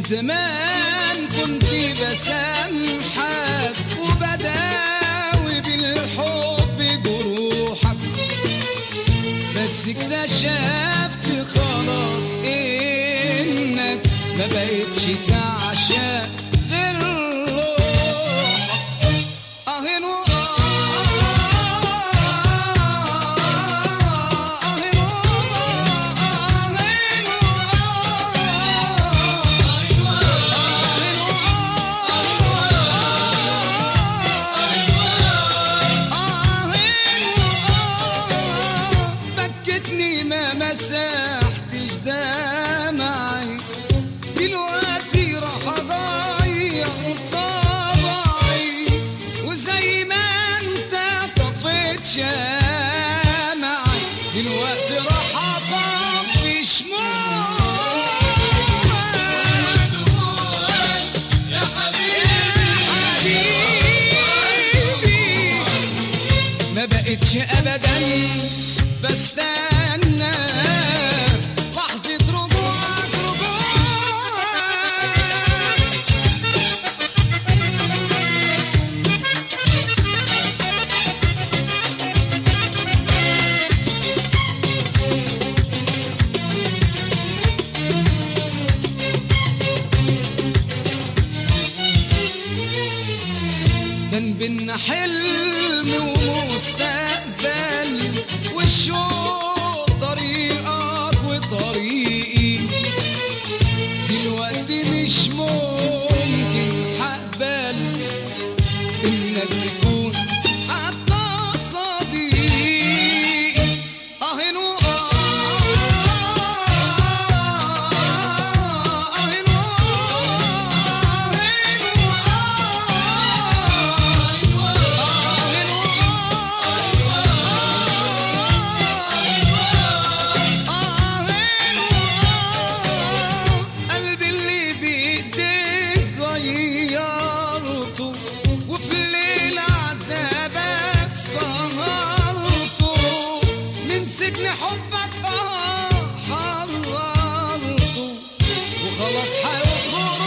زمان كنت بسامحك وبداوي بالحب جروحك بس اكتشفت خلاص انك ما بقتش تعشق غير روحك أهين بكتني ما مسحتش دمعي دلوقتي راح اغير طبعي وزي ما انت طفيت شمعي دلوقتي راح اطفي شموعي يا حبيبي ما بقتش ابدا بستنى لحظة رجوعك رجوعك كان بينا حلم ومستقبل والشوق طريقك وطريقي دلوقتي مش ممكن هقبل انك تكون حتى صديقي اهين قلبي اللي بايديك غيرته وفي الليل عذابك سهرته من سجن حبك اه حررته وخلاص هيخرج